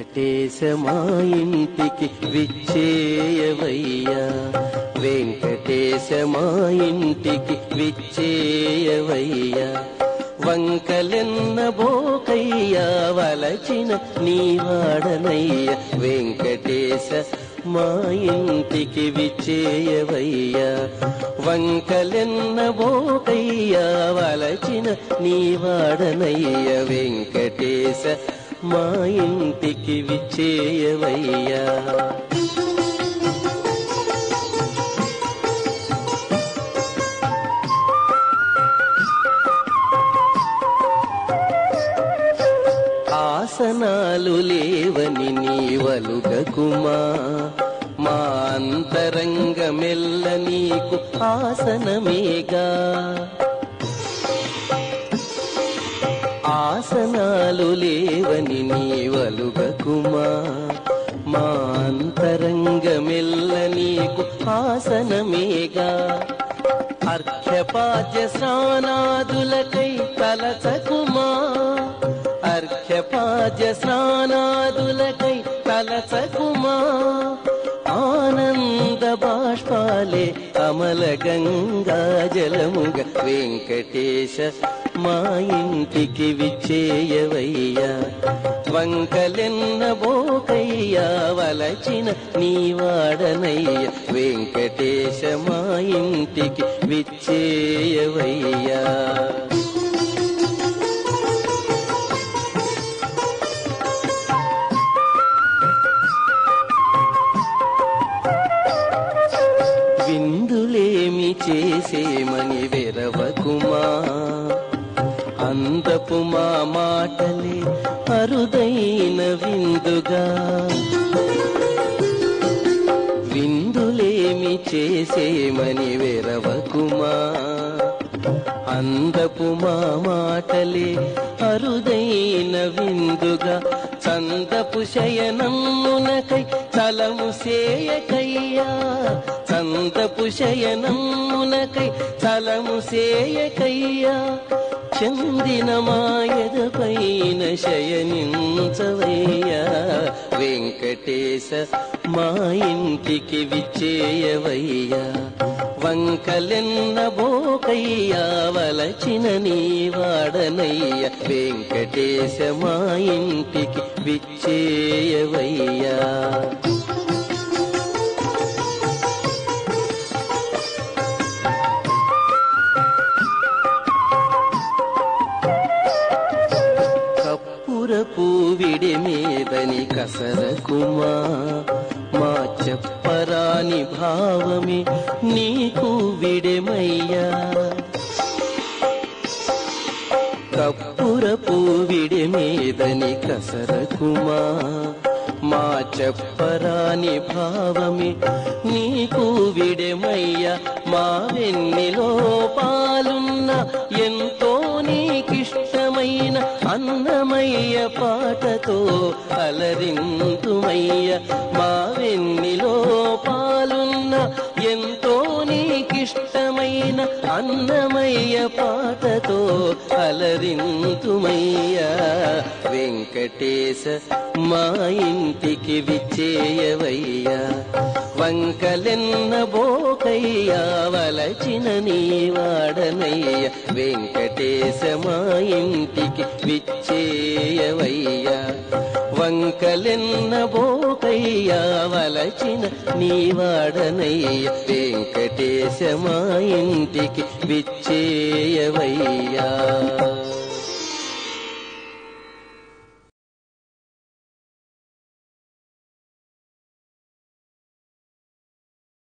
వెంకటేశ మా ఇంటికి విచ్చేయవయ్యా వెంకటేశ మా ఇంటికి విచ్చేయవయ్యా వంకలెన్న బోకయ్యా వలచిన నీవాడనయ్య వెంకటేశ మా ఇంటికి విచ్చేయవయ్యా వంకలెన్న బోకయ్యా వలచిన నీవాడనయ్య వెంకటేశ మా ఇంటికి విచ్చేయవయ్యా ఆసనాలు లేవని నీవలుగకుమా మా అంతరంగమెల్ల నీకు ఆసనమేగా ఆసనాలు లేవని నీవలుగకుమా మా అంతరంగమెల్ల నీకు ఆసనమేగా అర్ఘ్యపాద్య స్నానాదులకై తలచకుమా అర్ఘ్యపాద్య స్నానాదులకై తలచకుమా ఆనంద బాష్పాలే అమల గంగా జలముగ వెంకటేశ మా ఇంటికి విచ్చేయవయ్యా వంకలెన్న బోకయ్యా వలచిన నీవాడనయ్య వెంకటేశ మా ఇంటికి విచ్చేయవయ్యా విందులేమి చేసేమని వెరవకుమా అందపు మా మాటలే అరుదైన విందుగా విందులేమి చేసేమని వెరవకుమా అందపు మా మాటలే అరుదైన విందుగా చందపు శయనమునకై చలము సేయకయ్యా చందపు శయనమునకై చలము సేయకయ్యా చందిన మాయద పైన శయనించవయ్యా వెంకటేశ మా ఇంటికి విచ్చేయవయ్యా వంకలెన్న బోకయ్యా వలచిన నీవాడనయ్య వెంకటేశ మా ఇంటికి విచ్చేయవయ్యా కప్పుర పూవిడి మీదని కసరకుమా మా చెప్పరాని భావమే నీకు విడెమయ్యా కప్పుర పూవిడి మీదని కసరకుమా మా చెప్పరాని భావమే నీకు విడెమయ్యా మా వెన్నెలో పాలున్న ఎంతో నీకిష్టమైన అన్నమయ్య పాటతో అలరింతుమయ్య మా వెన్నెలో పాలున్న ఎంతో నీకిష్టమైన అన్నమయ్య పాటతో అలరింతుమయ్య వెంకటేశ మా ఇంటికి విచ్చేయవయ్యా వంకలెన్న బోకయ్యా వలచిన నీవాడనయ్య వెంకటేశ మా ఇంటికి విచ్చేయవయ్యా వంకలెన్న బోకయ్యా వలచిన నీవాడనయ్య వెంకటేశ మా ఇంటికి విచ్చేయవయ్యా